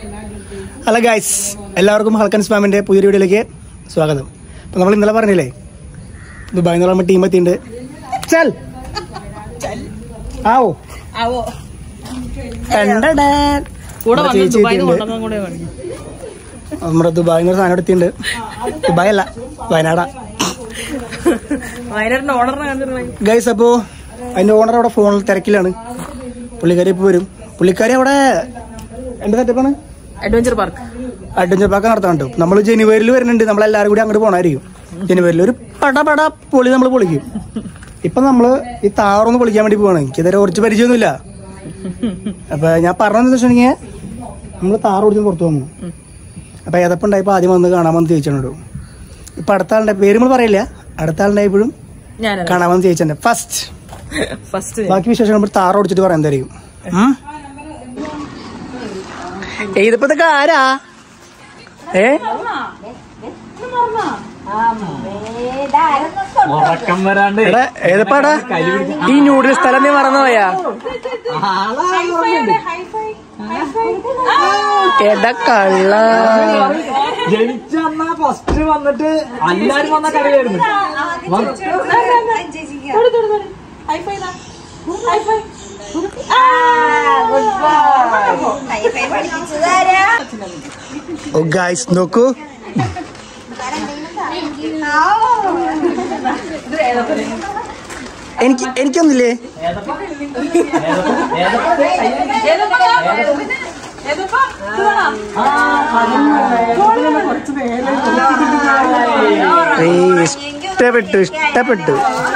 Hello guys എല്ലാവർക്കും ഹൽക്കൻ സ്പാമിന്റെ പുതിയൊരു വീഡിയോയിലേക്ക് സ്വാഗതം അപ്പൊ നമ്മൾ ഇന്നലെ പറഞ്ഞില്ലേ ദുബായിൽ നിന്ന് നമ്മൾ ടീം എത്തിയിട്ടുണ്ട് ചൽ ആവോ ആവോ കണ്ടടാ. കൂടെ നമ്മുടെ വന്നു ചേച്ചി ദുബായിൽ എത്തിയിട്ടുണ്ട്. കൊണ്ടുവന്ന കൂടെ വേണം നമ്മുടെ ദുബായിൽ നിന്ന് ഒരു സാധനം എടുത്തിട്ടുണ്ട് ദുബായ് അല്ല വയനാടാ വയനാടിന്റെ ഓണറിനെ കണ്ടിട്ടുണ്ടെങ്കിൽ ഗൈസ് അപ്പോ അതിന്റെ ഓണർ അവിടെ ഫോണിൽ തിരക്കിലാണ് പുള്ളിക്കാരി ഇപ്പൊ വരും പുള്ളിക്കാരി അവിടെ എന്ത് സെറ്റപ്പാണ് അഡ്വഞ്ചർ പാർക്ക് അഡ്വഞ്ചർ പാർക്ക് നടത്താണ്ട് നമ്മൾ ജനുവരിയിൽ വരുന്നുണ്ട് നമ്മളെല്ലാരും കൂടി അങ്ങോട്ട് പോണായിരിക്കും ജനുവരിയിൽ ഒരു പട പട പൊളി നമ്മൾ പൊളിക്കും ഇപ്പൊ നമ്മള് ഈ താറൊന്ന് പൊളിക്കാൻ വേണ്ടി പോവാണ് എനിക്കിതുവരെ കുറച്ച് പരിചയമൊന്നുമില്ല അപ്പൊ ഞാൻ പറഞ്ഞതെന്ന് വെച്ചിട്ടുണ്ടെങ്കിൽ നമ്മള് താറ് ഓടിച്ച് പുറത്തു വന്നു അപ്പൊ ഏതപ്പം ഉണ്ടായപ്പോ ആദ്യം വന്ന് കാണാൻ വന്ന് ചോദിച്ചിട്ടുണ്ടോ ഇപ്പൊ അടുത്ത ആളുടെ പേര് നമ്മൾ പറയില്ല അടുത്ത ആളുണ്ടായപ്പോഴും ഞാനല്ല കാണാൻ വന്ന് ചോദിച്ചിട്ടുണ്ട് ഫസ്റ്റ് ഫസ്റ്റ് ബാക്കി വിശേഷം നമ്മൾ താറ് ഓടിച്ചിട്ട് പറയാൻ തരും ഇതിപ്പോ ആരാ ഏ എടാ ഏതപ്പാടാ ഈ ന്യൂഡിൽ സ്ഥലം നീ മറന്നുപോയാ എടാ കള്ള ജനിച്ച അന്നാ ഫസ്റ്റ് വന്നിട്ട് എല്ലാരും വന്ന കളിയായിരുന്നു ഓ ഗായ്സ് നോക്കൂ എനിക്ക് എനിക്കൊന്നില്ലേ ഏയ്, ഇഷ്ടപ്പെട്ടു ഇഷ്ടപ്പെട്ടു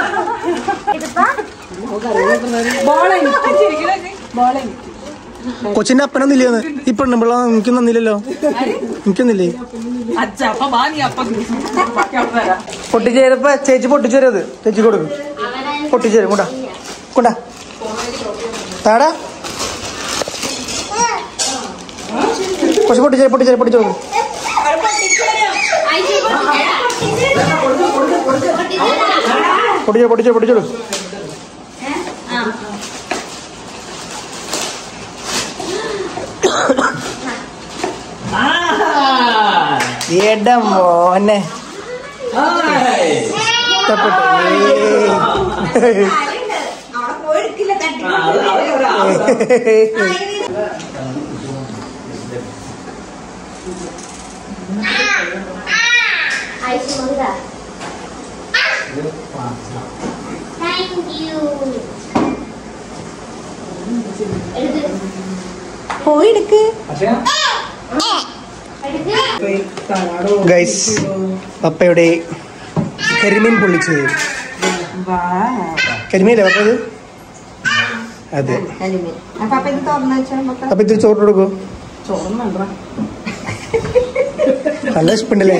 കൊച്ചിന്റെ അപ്പനൊന്നില്ലേന്ന് ഈ പെണ്ണുമ്പിള്ള എനിക്കൊന്നും തന്നില്ലല്ലോ എനിക്കൊന്നില്ലേ അച്ഛ അപ്പൊ വാ നീ അപ്പം പൊട്ടിച്ചേരപ്പ ചേച്ചി പൊട്ടിച്ചേരത് ചേച്ചി കൊടുക്കും പൊട്ടിച്ചേരും കൊണ്ടാ കൊണ്ടാ താടാ കുറച്ച് പൊട്ടിച്ചേരും പൊട്ടിച്ചേരും പൊട്ടിച്ചു കൊടുക്കും പൊട്ടിച്ചോ പൊട്ടിച്ചോ പൊട്ടിച്ചോളൂ ഏടാ മോനെ ഇഷ്ടപ്പെട്ടു ഏയ്. Thank you. പോയിടുക്ക് ഗൈസ് പപ്പയുടെ കരിമീൻ പൊള്ളിച്ചത് കരിമീനല്ലേ പപ്പ ഇത് അതെ അപ്പൊ അപ്പൊ ഇത് തുറന്നു വെച്ചാൽ നമുക്ക് അപ്പൊ ഇത് ചോറ് കൊടുക്കൂ നല്ല ഇഷ്ടണ്ടല്ലേ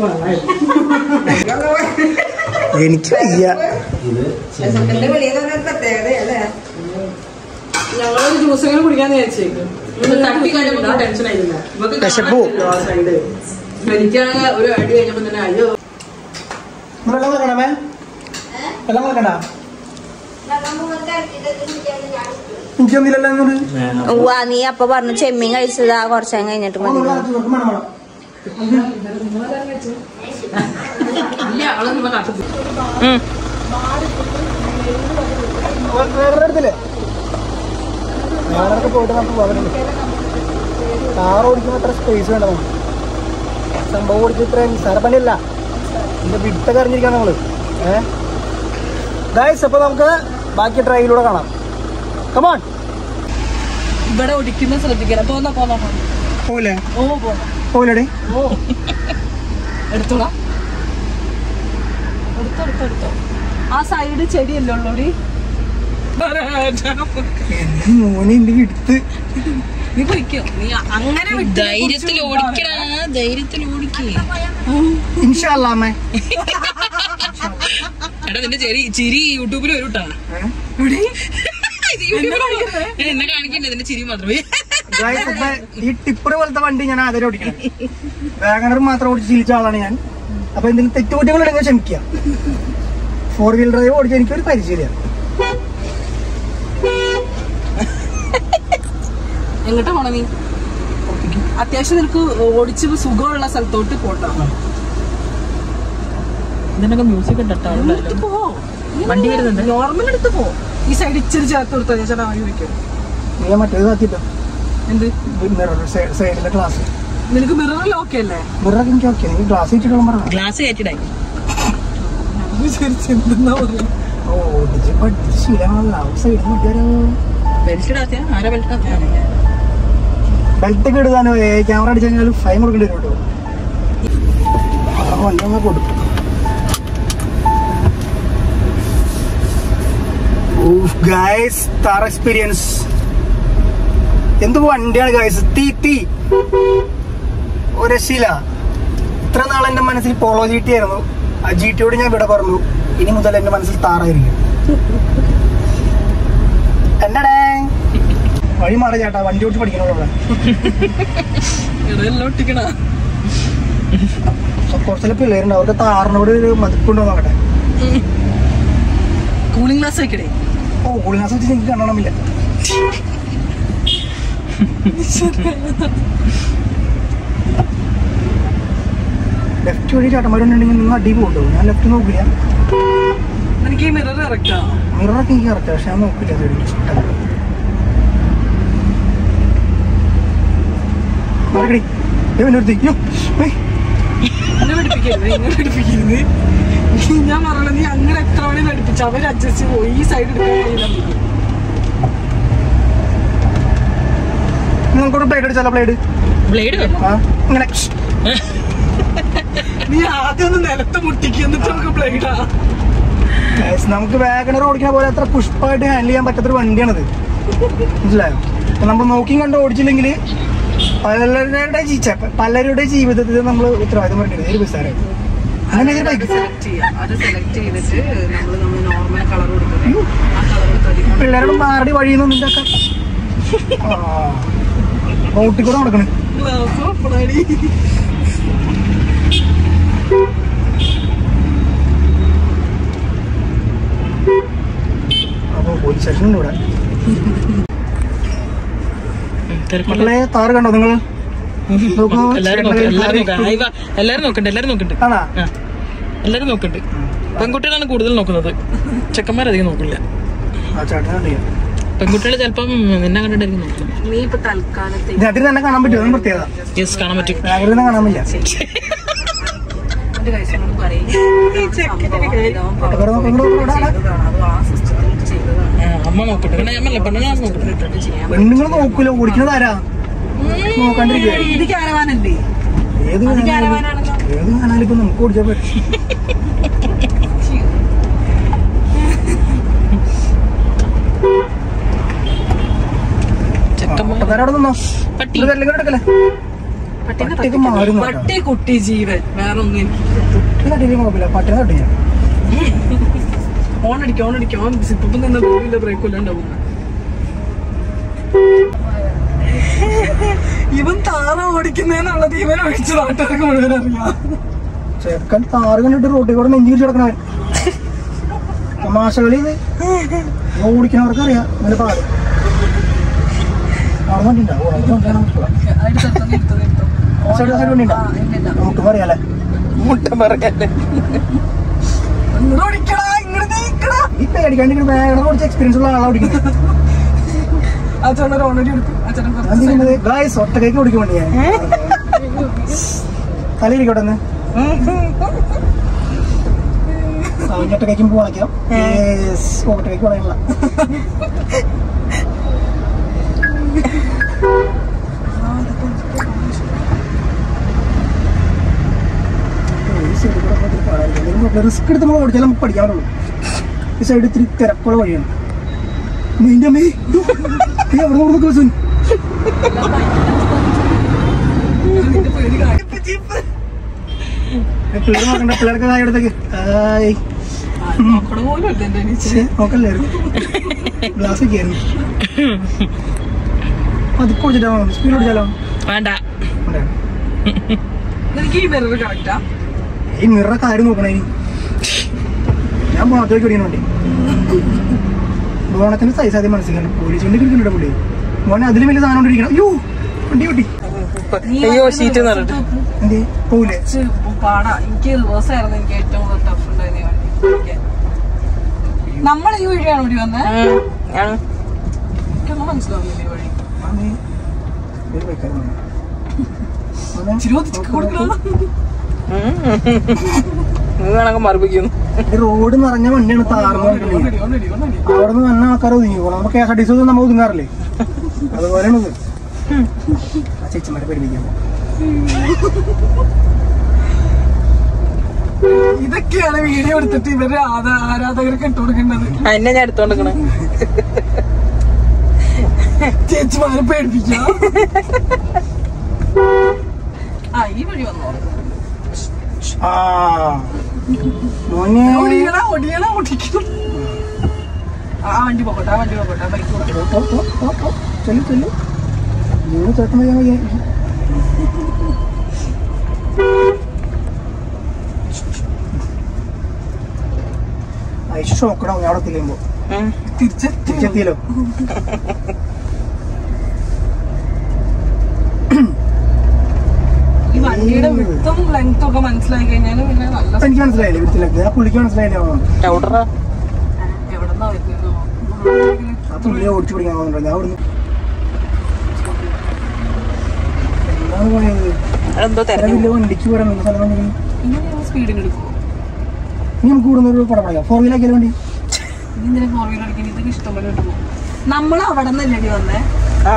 എനിക്ക് വയ്യ എന്റെ വെളിയിൽ നിന്ന് പ്രത്യേകതയല്ലേ ഞങ്ങളൊരു ജ്യൂസെങ്കിലും കുടിക്കാന്ന് വിചാരിച്ചേക്ക് തട്ടി കഴിഞ്ഞപ്പോ ടെൻഷൻ ആയിരുന്നില്ല ഇവക്ക് വിശപ്പു. സൈഡ് എനിക്ക് ഒരു അടി കഴിഞ്ഞപ്പോ തന്നെ അയ്യോ വെള്ളം കൊടുക്കണമേ വെള്ളം കൊടുക്കണ്ട എനിക്കൊന്നില്ലല്ലോ എന്നോട് ഉവ്വ നീ അപ്പൊ പറഞ്ഞു ചെമ്മീൻ കഴിച്ചതാ കുറച്ചു കഴിഞ്ഞിട്ട് മതി ഇല്ല അവളെ നിങ്ങളെ കാട്ടു എടുത്തില്ലേ ഞാനൊക്കെ പോയിട്ട് നമുക്ക് പോകാറുണ്ട് കാർ ഓടിക്കുമ്പോൾ അത്ര സ്പേസ് വേണ്ട നമുക്ക് സംഭവം ഓടിച്ച് ഇത്ര നിസ്സാര പണിയല്ല ഇതിന്റെ വിട്ടൊക്കെ അറിഞ്ഞിരിക്കാം നമ്മള് ഏഹ് ഗൈസ് അപ്പൊ നമുക്ക് ബാക്കി ട്രൈയിലൂടെ കാണാം കമോൺ ഇവിടെ ഒടിക്കുന്ന ശ്രദ്ധിക്കണം പോന്നാ പോന്നാ പോന്നാ. പോലെ ഓ പോന്നാ പോലെടി ഓ എടുത്തോളാം എടുത്തോ എടുത്തോ എടുത്തോ ആ സൈഡ് ചെടിയല്ലേ ഉള്ളൂടി മോനെ എന്റെ എടുത്ത് നീ പൊയ്ക്കോ നീ അങ്ങനെ ധൈര്യത്തിൽ ഓടിക്കടാ ധൈര്യത്തിൽ ഓടിക്കേ ഇൻഷാല്ലാമേ എടാ നിന്റെ ചെറി ചിരി യൂട്യൂബിൽ വരും കേട്ടാ എന്നെ കാണിക്കണ്ടേ നിന്റെ ചിരി മാത്രമേ ഗൈസ് അപ്പൊ ഈ ടിപ്പർ പോലത്തെ വണ്ടി ഞാൻ ആദ്യം ഓടിക്കണം വാഗണർ മാത്രം ഓടിച്ച് ശീലിച്ച ആളാണ് ഞാൻ അപ്പൊ എന്തെങ്കിലും തെറ്റുകുറ്റങ്ങൾ ഉണ്ടെങ്കിൽ ക്ഷമിക്കുക ഫോർ വീലർ ഡ്രൈവ് ഓടിച്ച് എനിക്കൊരു പരിചയമില്ല എങ്ങോട്ടാ പോണ നീ അത്യാവശ്യം നിനക്ക് ഓടിച്ച് സുഖമുള്ള സ്ഥലത്തോട്ട് പോട്ടോ ഇതിനൊക്കെ മ്യൂസിക് എടുത്ത് പോ വണ്ടി വരുന്നുണ്ട് നോർമൽ എടുത്ത് പോ ഈ സൈഡ് ഇച്ചിരി ചേർത്ത് കൊടുത്താൽ ചേട്ടാ വാങ്ങി വെക്കും നീ മറ്റേത് താത്തിട്ടോ എന്ത് മിറർ സൈഡിലെ ഗ്ലാസ് നിനക്ക് മിററിൽ ഓക്കെ അല്ലേ മിററൊക്കെ എനിക്ക് ഓക്കെ നീ ഗ്ലാസ് ഇട്ടിട്ട് പറഞ്ഞ ഗ്ലാസ് കയറ്റിടായി വിചാരിച്ച് എന്തെന്നാ പറയുക ഓ ഇത് പഠിച്ച് ശീലമാണല്ലോ സൈഡിൽ മറ്റൊരു ബെൽറ്റ് ഇടാത്ത ആരാ ബെൽറ്റ് ഇടാത്ത ബെൽറ്റ് ഒക്കെ ഇടുകാനോ ക്യാമറ അടിച്ചു കഴിഞ്ഞാൽ ഫൈൻ കൊടുക്കേണ്ടി വരും കേട്ടോ അവിടെ വണ്ടി ഒന്ന് കൊടുക്കും ഗായ്സ് താർ എക്സ്പീരിയൻസ് എന്ത് വണ്ടിയാണ് ഗായ്സ് തീ തീ ഒരു രക്ഷയില്ല ഇത്ര നാൾ എന്റെ മനസ്സിൽ പോളോ ജി ടി ആയിരുന്നു ആ ജി ടിയോട് ഞാൻ ഇവിടെ പറഞ്ഞു ഇനി മുതൽ എന്റെ മനസ്സിൽ താറായിരിക്കും എന്നടേ വഴി മാറി ചേട്ടാ വണ്ടി ഓടിച്ച് പഠിക്കണല്ലോ ഇടയെല്ലാം ഒട്ടിക്കണ കുറച്ചിലെ പിള്ളേരുണ്ട് അവർക്ക് താറിനോട് ഒരു മതിപ്പുണ്ടോ നോക്കട്ടെ കൂളിംഗ് ഗ്ലാസ് വെക്കണേ ഓ കൂളിംഗ് വെച്ച് എനിക്ക് കാണണമില്ല ലെഫ്റ്റ് വഴി ചേട്ടന്മാരുണ്ടെങ്കിൽ നിങ്ങൾ അടി പോകും ഞാൻ ലെഫ്റ്റ് നോക്കില്ല എനിക്ക് ഈ മിറർ കറക്റ്റാ മിററൊക്കെ എനിക്ക് കറക്റ്റ് പക്ഷെ ഞാൻ നോക്കില്ല സൈഡിൽ മറക്കടി ഇവനൊരുത്തി യ്യോ, ഏയ്. എന്നെ പഠിപ്പിക്കരുത് എന്നെ പഠിപ്പിക്കരുത് ഞാൻ പറഞ്ഞത് നീ അങ്ങനെ എത്ര മണി പഠിപ്പിച്ചു അവർ അഡ്ജസ്റ്റ് പോയി ഈ സൈഡ് എടുക്കാൻ കഴിയില്ല നമുക്കൊരു പ്ലേറ്റ് അടിച്ചാലോ പ്ലേറ്റ് ബ്ലേഡ് ആ ഇങ്ങനെ നീ ആദ്യം ഒന്ന് നിലത്ത് മുട്ടിക്ക് എന്നിട്ട് നമുക്ക് ബ്ലേഡാ Guys, നമുക്ക് വാഗണർ ഓടിക്കുന്ന പോലെ അത്ര പുഷ്പമായിട്ട് ഹാൻഡിൽ ചെയ്യാൻ പറ്റാത്തൊരു വണ്ടിയാണത് മനസ്സിലായോ അപ്പൊ നമ്മൾ നോക്കിയും കണ്ട് ഓടിച്ചില്ലെങ്കിൽ പലരുടെ ജീച്ച പലരുടെ ജീവിതത്തിൽ നമ്മൾ ഉത്തരവാദിത്തം പറഞ്ഞിട്ടുണ്ട് ഒരു ബിസാറ് അങ്ങനെ ഒരു ബൈക്ക് സെലക്ട് ചെയ്യാം അത് സെലക്ട് ചെയ്തിട്ട് നമ്മൾ നമ്മൾ നോർമൽ കളർ കൊടുക്കുന്നത് ആ കളർ എടുത്ത് പിള്ളേരോട് മാറി വഴിയിൽ നിന്ന് നിന്റെ റോട്ടിൽ കൂടെ നടക്കണേ ഗ്ലാസ് ഓപ്പണാടി അപ്പൊ പോലീസ് സ്റ്റേഷൻ ഉണ്ട് ഇവിടെ തിരക്കുള്ള മക്കളെ താറ് കണ്ടോ നിങ്ങൾ നോക്കൂ, എല്ലാരും നോക്ക് ചേട്ടനെ എല്ലാരും നോക്ക് താറ് ആയി വാ. എല്ലാരും നോക്കണ്ട് എല്ലാരും നോക്കണ്ട് ആണാ ആ എല്ലാരും നോക്കണ്ട് പെൺകുട്ടികളാണ് കൂടുതൽ നോക്കുന്നത് ചെക്കന്മാരധികം നോക്കില്ല ആ ചേട്ടനെ കണ്ടില്ല പെൺകുട്ടികൾ ചിലപ്പം നിന്നെ കണ്ടിട്ടായിരിക്കും നോക്കുന്നത് നീ ഇപ്പൊ തൽക്കാലത്തേക്ക് ഇതിനകത്ത് തന്നെ കാണാൻ പറ്റുമോ അതൊന്നും പ്രത്യേകത യെസ് കാണാൻ പറ്റും ബാഗിൽ നിന്ന് കാണാൻ പറ്റില്ല എന്റെ കൈസനോട് പറയും ഇവിടെ നോക്ക്, ഇങ്ങോട്ട് നോക്ക്, ഇവിടെ ആരാ? അത് ആ സിസ്റ്റത്തിൽ ചെയ്തതാണ് ആ, അമ്മ നോക്കട്ടെ പിന്നെ ഞാൻ പറഞ്ഞില്ല പെണ്ണുങ്ങളാണ് നോക്കുന്നത് ഇട്ടിട്ട് ചെയ്യാൻ പെണ്ണുങ്ങൾ നോക്കൂല ഓടിക്കുന്നത് ആരാ നോക്കാണ്ടിരിക്കുക ഇത് ക്യാരവാനല്ലേ ഏത് അത് വേണാലും ക്യാരവാനാണല്ലോ ഏത് വേണാലും ഇപ്പൊ നമുക്ക് ഓടിച്ചാൽ പറ്റും ചെക്കന്മാർ അവിടെ നിന്നോ പട്ടി ഇത് വെള്ളം കൂടെ എടുക്കല്ലേ പട്ടിനെ പട്ടിക്ക് മാറി നോക്കാം പട്ടി കുട്ടി ജീവൻ വേറെ ഒന്നും എനിക്ക് കുട്ടി തട്ടിക്ക് കുഴപ്പമില്ല പട്ടിനെ തട്ടില്ല ഓൺ അടിക്കും ഓൺ അടിക്കും ഓൻ സിപ്പം നിന്ന് ബ്രേക്കില്ല ബ്രേക്കില്ല ഉണ്ടാവും ഇവൻ താറ ഓടിക്കുന്നതിനുള്ളത് ഇവൻ ഒഴിച്ച് നാട്ടുകാർക്ക് മുഴുവൻ അറിയാം ചെക്കൻ താറ് കണ്ടിട്ട് റോട്ടിൽ കൂടെ നെഞ്ചി പിടിച്ച് കിടക്കണവൻ തമാശകളി ഇത് ഓടിക്കണവർക്ക് അറിയാം നല്ല പാട് അവിടെ വണ്ടി ഉണ്ടാവും അവിടെ നോക്കാൻ പറ്റില്ല സൈഡ് സൈഡ് വണ്ടി ഉണ്ടാവും നമുക്ക് പറയാല്ലേ മുട്ട പറയല്ലേ ഇങ്ങോട്ട് ഓടിക്കടാ ഇങ്ങോട്ട് നീക്കടാ ഈ പേടിക്കാണ്ട് വേഗം കുറച്ച് എക്സ്പീരിയൻസ് ഉള്ള ആളാ ഓടിക്കുന്നത് ആ ചേട്ടൻ ഓൾറെഡി എടുക്കും ആ ചേട്ടൻ ഞാൻ കുറച്ച് ചെയ്യുന്നത് ഗായ്സ് ഒറ്റക്കേക്ക് ഓടിക്കാൻ വേണ്ടി ഞാൻ തലയിരിക്കട്ടെ ഒന്ന് ഒറ്റക്കേക്കും പോകാം ഒറ്റക്കേക്ക് പറയാനുള്ള റിസ്ക് എടുത്ത് നമ്മൾ ഓടിച്ചാൽ നമുക്ക് പഠിക്കാൻ പറ്റുള്ളൂ ഈ സൈഡ് ഇത്തിരി തിരക്കുള്ള വഴിയാണ് നിന്റെ അമ്മേ നീ അവിടെ നോക്കുന്ന ദിവസം പിള്ളേർ നോക്കണ്ട പിള്ളേർക്ക് കായ എടുത്തേക്ക് ഹായ് നോക്കണ പോലും ഇല്ല എന്റെ അനിയച്ചി. ശ്ശെ, നോക്കല്ലേ ഗ്ലാസ് കയറി അത് കുടിച്ചിട്ടാ സ്പീഡ് ഓടിച്ചാലോ വേണ്ട ഉണ്ട്. നിനക്ക് ഈ മിറർ കറക്റ്റാ ഈ മിറ കാര്യം നോക്കണേ ഇനി ഞാൻ മാത്രമേ ഓടിക്കാൻ വേണ്ടി ബോണത്തിന്റെ സൈസ് ആദ്യം മനസ്സിലാണ് പോലീസ് വണ്ടി കിട്ടുന്നുണ്ട് പുള്ളി മോനെ അതിലും വലിയ സാധനം കൊണ്ടിരിക്കണം അയ്യോ വണ്ടി കിട്ടി അയ്യോ ഷീറ്റ് എന്ന് പറഞ്ഞിട്ട് എന്തേ പോവില്ലേ കുറച്ച് പാടാ എനിക്ക് ദിവസമായിരുന്നു എനിക്ക് ഏറ്റവും കൂടുതൽ ടഫ് ഉണ്ടായിരുന്നു ഈ വണ്ടി ഓടിക്കാൻ. നമ്മൾ ഈ വഴിയാണ് ഇവിടെ വന്നത് ഉം. ആണ്. എനിക്കൊന്നും മനസ്സിലാവുന്നില്ല ഈ വഴി അന്ന് ഒരു ബൈക്കാരൻ വന്നു. അവനെ ഇച്ചിരി ഒതിച്ച് കൊടുക്കണം ഉം. നീ വേണമെങ്കിൽ മറുപിക്കുന്നു ഈ റോഡ് നിറഞ്ഞ വണ്ടിയാണ് താർന്നു ഒന്നടി ഒന്നടി ഒന്നടി അവിടെ നിന്ന് വന്ന ആൾക്കാർ ഒതുങ്ങി പോകണം നമുക്ക് K S R T C നമ്മൾ ഒതുങ്ങാറില്ലേ അതുപോലെയാണ് ഇത് ആ ചേച്ചിമാരെ പേടിപ്പിക്കാൻ ഇതൊക്കെയാണ് വീഡിയോ എടുത്തിട്ട് ഇവരുടെ ആരാ- ആരാധകർക്ക് ഇട്ട് കൊടുക്കേണ്ടത് എന്നെ ഞാൻ എടുത്തോണ്ടിരിക്കണേ ചേച്ചിമാരെ പേടിപ്പിക്കാം ആ ഈ വഴി വന്നോ ആ മോനെ ഓടിയണ ഓടിയണ ഓടിക്കണം ആ വണ്ടി പോകട്ടെ ആ വണ്ടി പോകട്ടെ ആ ബൈക്ക് പോകട്ടെ ഓ, ഓ, ഓ, ഓ, ചെല്ലു ചെല്ലു മൂന്ന് ചേട്ടൻ വയ്യാൻ വയ്യ ഐഷ ഷോക്കടാവും ഞാൻ അവിടെ എത്തില്ലുമ്പോ ഉം. തിരിച്ചെത്തി തിരിച്ചെത്തിയല്ലോ ഈ വണ്ടിയുടെ വിട്ടും ലെങ്ത്തും ഒക്കെ മനസ്സിലായി കഴിഞ്ഞാൽ പിന്നെ നല്ല അപ്പൊ എനിക്ക് മനസ്സിലായില്ലേ വീട്ടിലേക്ക് ആ പുള്ളിക്ക് മനസ്സിലായില്ലേ അവൻ ചവിട്ടറാ എവിടെന്നാ വരുന്നോ ആ പുള്ളിയെ ഓടിച്ചു പിടിക്കാൻ പോകുന്നുണ്ടോ ഞാൻ അവിടുന്ന് എന്താണ് പോയത് എന്തോ ഇത്ര തെരഞ്ഞു വലിയ വണ്ടിക്ക് വരാൻ സ്ഥലം വന്നിരിക്കുന്നു ഇങ്ങനെ സ്പീഡിന് എടുക്കുമോ ഇനി നമുക്ക് കൂടുന്ന ഒരു പടം പറയാം ഫോർ വീലാക്കിയാലും വണ്ടി ഇനി ഇതിനെ ഫോർ വീലർ അടിക്കാൻ ഇതൊക്കെ ഇഷ്ടം പോലെ എടുക്കുമോ നമ്മൾ അവിടെ നിന്നല്ലേ വന്നേ ആ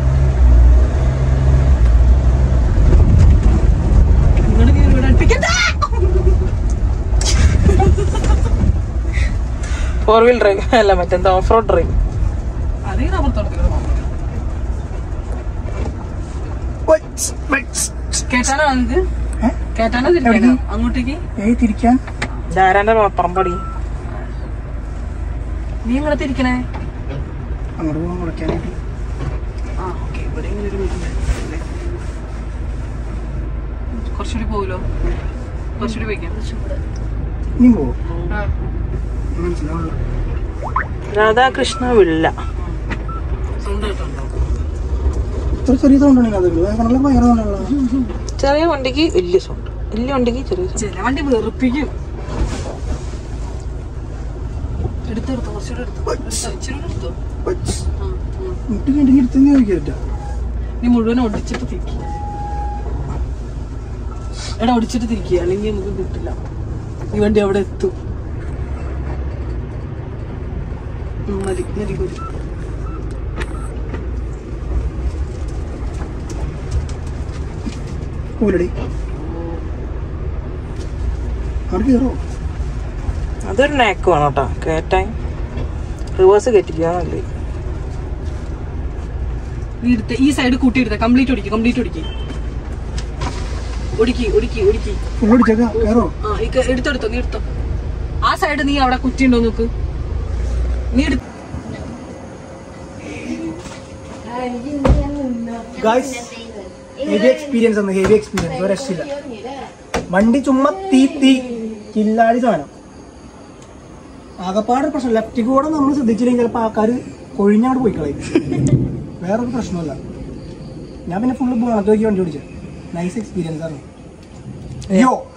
നിങ്ങളുടെ കയറി ഇവിടെ അടുപ്പിക്കണ്ട ഫോർ വീൽ ഡ്രൈവ് അല്ല മറ്റെന്താ ഓഫ് റോഡ് ഡ്രൈവ് അതേ അപ്പുറത്തോടത്ത് കേട്ടാനോ നിങ്ങക്ക് ഏ? കേട്ടാനോ തിരിക്കാനോ അങ്ങോട്ടേക്ക് ഏയ് തിരിക്കാൻ ധാരാന്റെ പറമ്പടി നീ ഇങ്ങനെ തിരിക്കണേ അങ്ങോട്ട് പോകാൻ മുടക്കാനായിട്ട് ആ ഓക്കെ ഇവിടെ ഇങ്ങനെ ഒരു വീടുണ്ട്. കുറച്ചുകൂടി പോവുമല്ലോ കുറച്ചുകൂടി വയ്ക്കാം ഇനി പോവും മനസ്സിലാവുള്ളൂ രാധാകൃഷ്ണ വിള്ള സ്വന്തം കേട്ടോ ഇത്ര ചെറിയ സൗണ്ടാണ് അത് കണക്കിൽ ഭയങ്കര സൗണ്ടാണല്ലോ ചെറിയ വണ്ടിക്ക് വലിയ സൗണ്ട് വലിയ വണ്ടിക്ക് ചെറിയ സൗണ്ട് ചില വണ്ടി വെറുപ്പിക്കും എടുത്തെടുത്തോ കുറച്ചുകൂടി എടുത്തോ എടുത്തോ, ഇച്ചിരി കൂടി എടുത്തോ ആ, ഉം. മുട്ടി കണ്ടെങ്കിൽ എടുത്തെന്ന് ചോദിക്കരുത് നീ മുഴുവൻ ഒടിച്ചിട്ട് തിരിക്കുക എടാ ഒടിച്ചിട്ട് തിരിക്കുക അല്ലെങ്കിൽ നമുക്ക് കിട്ടില്ല ഈ വണ്ടി അവിടെ എത്തും ഉം, മതി മതി മതി പോലടി അവിടെ കയറോ അതൊരു നാക്ക് വേണം കേട്ടോ കയറ്റാൻ റിവേഴ്സ് കയറ്റിക്കാന്നല്ലേ നീ എടുത്ത് ഈ സൈഡ് കൂട്ടി എടുത്ത കംപ്ലീറ്റ് ഒടിക്കി കംപ്ലീറ്റ് ഒടിക്കി ഒടുക്കി ഒടുക്കി ഒടുക്കി ഫുള്ളടിച്ചേക്കാ കയറോ ആ ഈ ക- എടുത്തെടുത്തോ നീ എടുത്തോ ആ സൈഡ് നീ അവിടെ കുറ്റിയുണ്ടോ നോക്ക് നീ എടുത്ത് ഗായ്സ് ഹെവി എക്സ്പീരിയൻസ് ആണ് ഹെവി എക്സ്പീരിയൻസ് ഒരു രക്ഷയില്ല വണ്ടി ചുമ്മാ തീ തീ കില്ലാടി സാധനം ആകപ്പാട് പ്രശ്നം ലെഫ്റ്റ് കൂടെ നമ്മൾ ശ്രദ്ധിച്ചില്ലെങ്കിൽ ചിലപ്പോൾ ആൾക്കാർ കൊഴിഞ്ഞങ്ങോട്ട് പോയി കളയും വേറൊരു പ്രശ്നമല്ല ഞാൻ പിന്നെ ഫുള്ള് ബോണത്ത് നോക്കി വണ്ടി ഓടിച്ചത് നൈസ് എക്സ്പീരിയൻസ് ആണ് യോ